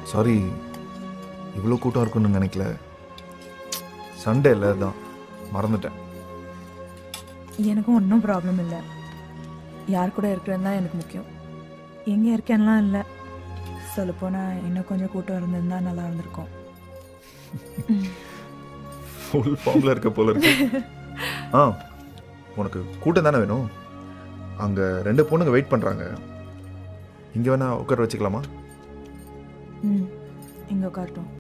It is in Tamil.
சாரி இவ்வளோ கூட்டம் இருக்குன்னு நினைக்கல சண்டே இல்லை தான் மறந்துட்டேன் எனக்கும் ஒன்றும் ப்ராப்ளம் இல்லை யார் கூட இருக்கிறேன்னு தான் எனக்கு முக்கியம் எங்கே இருக்கேன்லாம் இல்லை சொல்லப்போனால் இன்னும் கொஞ்சம் கூட்டம் இருந்திருந்தா நல்லா இருந்திருக்கும் ஃபுல் ஃபார்மில் இருக்க போல இருக்கு ஆ உனக்கு கூட்டம் தானே வேணும் அங்கே ரெண்டு பொண்ணுங்க வெயிட் பண்ணுறாங்க இங்கே வேணா உட்கார வச்சுக்கலாமா ம் இங்கே உட்காரட்டும்